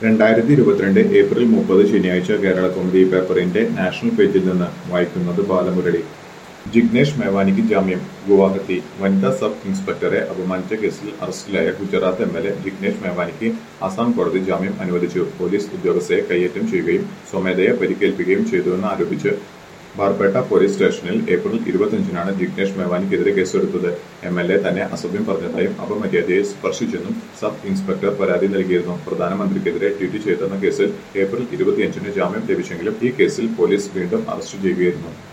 രണ്ടായിരത്തി ഇരുപത്തിരണ്ട് ഏപ്രിൽ മുപ്പത് ശനിയാഴ്ച കേരള കോമഡി പേപ്പറിന്റെ നാഷണൽ പേജിൽ നിന്ന് വായിക്കുന്നത് ബാലമുരളി ജിഗ്നേഷ് മേവാനിക്ക് ജാമ്യം ഗുവാഹത്തി വനിതാ സബ് ഇൻസ്പെക്ടറെ അപമാനിച്ച കേസിൽ അറസ്റ്റിലായ Gujarat M L A Jignesh മേവാനിക്ക് അസം കോടതി ജാമ്യം അനുവദിച്ചു പോലീസ് ഉദ്യോഗസ്ഥയെ കയ്യേറ്റം ചെയ്യുകയും സ്വമേധയെ പരിക്കേൽപ്പിക്കുകയും ചെയ്തുവെന്ന് ആരോപിച്ച് ബാർപേട്ട പോലീസ് സ്റ്റേഷനിൽ ഏപ്രിൽ ഇരുപത്തിയഞ്ചിനാണ് ജിഗ്നേഷ് മേവാനിക്കെതിരെ കേസെടുത്തത് എം എൽ എ തന്നെ അസഭ്യം പറഞ്ഞതായും അപമര്യാദയെ സ്പർശിച്ചെന്നും സബ് ഇൻസ്പെക്ടർ പരാതി നൽകിയിരുന്നു പ്രധാനമന്ത്രിക്കെതിരെ ട്വീറ്റ് ചെയ്തെന്ന കേസിൽ ഏപ്രിൽ ഇരുപത്തിയഞ്ചിന് ജാമ്യം ലഭിച്ചെങ്കിലും ഈ കേസിൽ പോലീസ് വീണ്ടും അറസ്റ്റ് ചെയ്യുകയായിരുന്നു